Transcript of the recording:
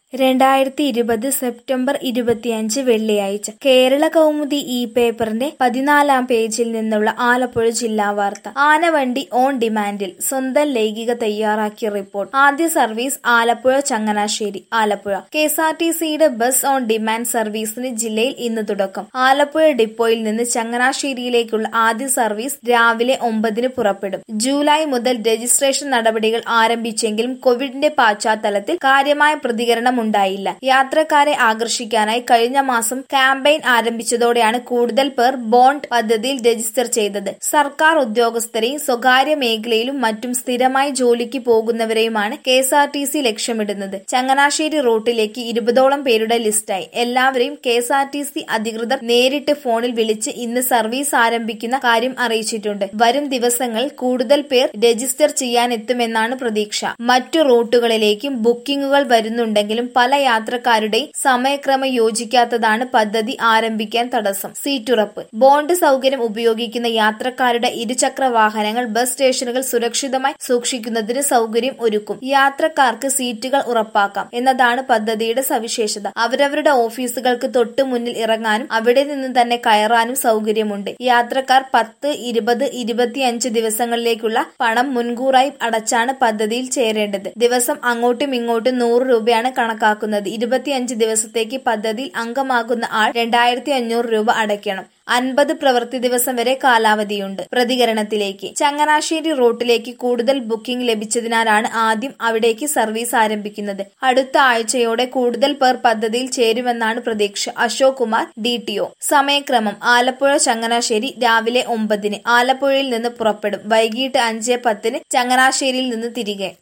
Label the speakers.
Speaker 1: രണ്ടായിരത്തി ഇരുപത് സെപ്റ്റംബർ ഇരുപത്തിയഞ്ച് വെള്ളിയാഴ്ച കേരള കൗമുദി ഈ പേപ്പറിന്റെ പതിനാലാം പേജിൽ നിന്നുള്ള ആലപ്പുഴ ജില്ലാ വാർത്ത ആനവണ്ടി ഓൺ ഡിമാൻഡിൽ സ്വന്തം ലേഖിക തയ്യാറാക്കിയ റിപ്പോർട്ട് ആദ്യ service Alappuzha Changanassery Alappuzha K S R T സിയുടെ ബസ് ഓൺ ഡിമാൻഡ് സർവീസിന് ജില്ലയിൽ ഇന്ന് തുടക്കം ആലപ്പുഴ ഡിപ്പോയിൽ നിന്ന് ചങ്ങനാശ്ശേരിയിലേക്കുള്ള ആദ്യ സർവീസ് രാവിലെ ഒമ്പതിന് പുറപ്പെടും ജൂലൈ മുതൽ രജിസ്ട്രേഷൻ നടപടികൾ ആരംഭിച്ചെങ്കിലും കോവിഡിന്റെ പശ്ചാത്തലത്തിൽ കാര്യമായ പ്രതികരണം ഉണ്ടായില്ല യാത്രക്കാരെ ആകർഷിക്കാനായി കഴിഞ്ഞ മാസം ക്യാമ്പയിൻ ആരംഭിച്ചതോടെയാണ് കൂടുതൽ പേർ ബോണ്ട് പദ്ധതിയിൽ രജിസ്റ്റർ ചെയ്തത് സർക്കാർ ഉദ്യോഗസ്ഥരെയും സ്വകാര്യ മേഖലയിലും മറ്റും സ്ഥിരമായി ജോലിക്ക് പോകുന്നവരെയുമാണ് K S R T C ലക്ഷ്യമിടുന്നത് ചങ്ങനാശ്ശേരി റൂട്ടിലേക്ക് ഇരുപതോളം പേരുടെ ലിസ്റ്റായി എല്ലാവരെയും K S R T C അധികൃതർ നേരിട്ട് ഫോണിൽ വിളിച്ച് ഇന്ന് സർവീസ് ആരംഭിക്കുന്ന കാര്യം അറിയിച്ചിട്ടുണ്ട് വരും ദിവസങ്ങളിൽ കൂടുതൽ പേർ രജിസ്റ്റർ ചെയ്യാനെത്തുമെന്നാണ് പ്രതീക്ഷ മറ്റു റൂട്ടുകളിലേക്കും ബുക്കിംഗുകൾ വരുന്നുണ്ടെങ്കിലും പല യാത്രക്കാരുടെയും സമയക്രമം യോജിക്കാത്തതാണ് പദ്ധതി ആരംഭിക്കാൻ തടസ്സം സീറ്റുറപ്പ് ബോണ്ട് സൗകര്യം ഉപയോഗിക്കുന്ന യാത്രക്കാരുടെ ഇരുചക്ര വാഹനങ്ങൾ ബസ് സ്റ്റേഷനുകൾ സുരക്ഷിതമായി സൂക്ഷിക്കുന്നതിന് സൗകര്യം ഒരുക്കും യാത്രക്കാർക്ക് സീറ്റുകൾ ഉറപ്പാക്കാം എന്നതാണ് പദ്ധതിയുടെ സവിശേഷത അവരവരുടെ ഓഫീസുകൾക്ക് തൊട്ടു മുന്നിൽ ഇറങ്ങാനും അവിടെ നിന്ന് തന്നെ കയറാനും സൗകര്യമുണ്ട് യാത്രക്കാർ പത്ത് ഇരുപത് ഇരുപത്തിയഞ്ച് ദിവസങ്ങളിലേക്കുള്ള പണം മുൻകൂറായി അടച്ചാണ് പദ്ധതിയിൽ ചേരേണ്ടത് ദിവസം അങ്ങോട്ടും ഇങ്ങോട്ടും നൂറ് രൂപയാണ് കണക്കാക്കുന്നത് ഇരുപത്തിയഞ്ച് ദിവസത്തേക്ക് പദ്ധതിയിൽ അംഗമാകുന്ന ആൾ രണ്ടായിരത്തി അഞ്ഞൂറ് രൂപ അടയ്ക്കണം അൻപത് പ്രവൃത്തി ദിവസം വരെ കാലാവധിയുണ്ട് പ്രതികരണത്തിലേക്ക് ചങ്ങനാശ്ശേരി റൂട്ടിലേക്ക് കൂടുതൽ ബുക്കിംഗ് ലഭിച്ചതിനാലാണ് ആദ്യം അവിടേക്ക് സർവീസ് ആരംഭിക്കുന്നത് അടുത്ത ആഴ്ചയോടെ കൂടുതൽ പേർ പദ്ധതിയിൽ ചേരുമെന്നാണ് പ്രതീക്ഷ Ashok Kumar D T O സമയക്രമം ആലപ്പുഴ ചങ്ങനാശ്ശേരി രാവിലെ ഒമ്പതിന് ആലപ്പുഴയിൽ നിന്ന് പുറപ്പെടും വൈകിട്ട് അഞ്ച് പത്തിന് ചങ്ങനാശ്ശേരിയിൽ നിന്ന് തിരികെ